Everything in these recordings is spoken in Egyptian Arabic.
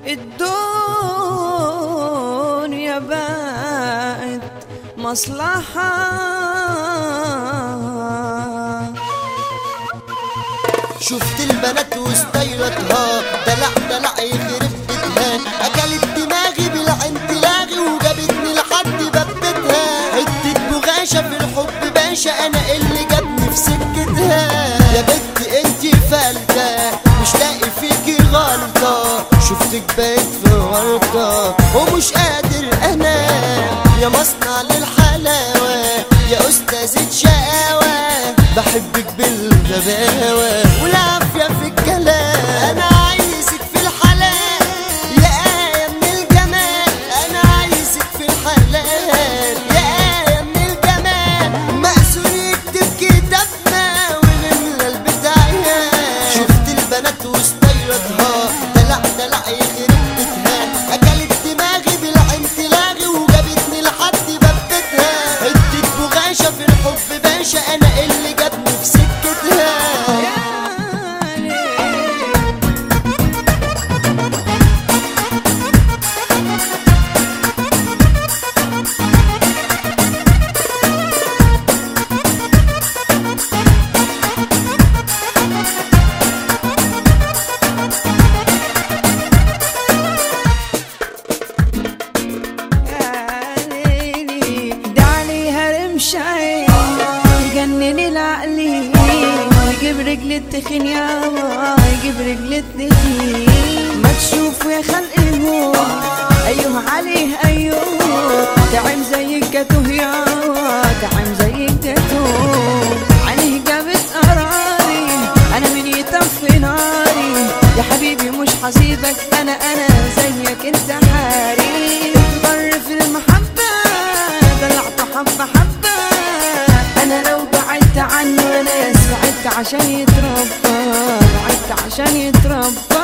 الدنيا بقت مصلحة شفت البنات وستايلتها دلع دلع يخرب بيتها اكلت دماغي بالعين تلاغي وجابتني لحد باب بيتها حتة بغاشة في الحب باشا انا اللي جابني في سكتها يا بنت انتي فلتة مش لاقي فيكي غلطة شفتك بقيت في ورطة ومش قادر انا يا مصنع للحلاوة يا استاذة شقاوة بحبك بالغباوة والعافية في الكلام أنا عايزك في الحلال يا آية من الجمال أنا عايزك في الحلال يا آية من الجمال مأسور يكتب كتابنا ونملى البداية شفت البنات وستايلتها دلع دلع يخرب بيتها أكلت دماغي بالعين تلاغي وجابتني لحد باب بيتها حتة بغاشة في الحب باشا أنا اللي جابني في سكتها ده عليها رمشاي يجنن العقلي يجيب رجل التخين يابا يجيب رجل التخين ما تشوفوا يا خلق هو ايوه عليه ايوه تعم زي الجاتوه يابا تعم زي الجاتوه عليه جابت قراري انا من يطفي ناري يا حبيبي مش حسيبك انا انا زيك انت حاري ضر في المحبة دلعت حبة حبة انا لو بعدت عنه انا سعدت عشان يتربى بعدت عشان يتربى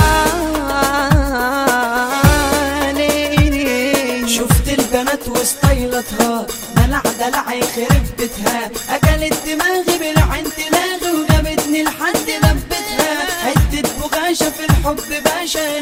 ليلي شفت البنات وستايلتها دلع دلع يخرب بيتها اكلت دماغي بالعين تلاغي وجابتني لحد باب بيتها حتة بغاشة في الحب باشا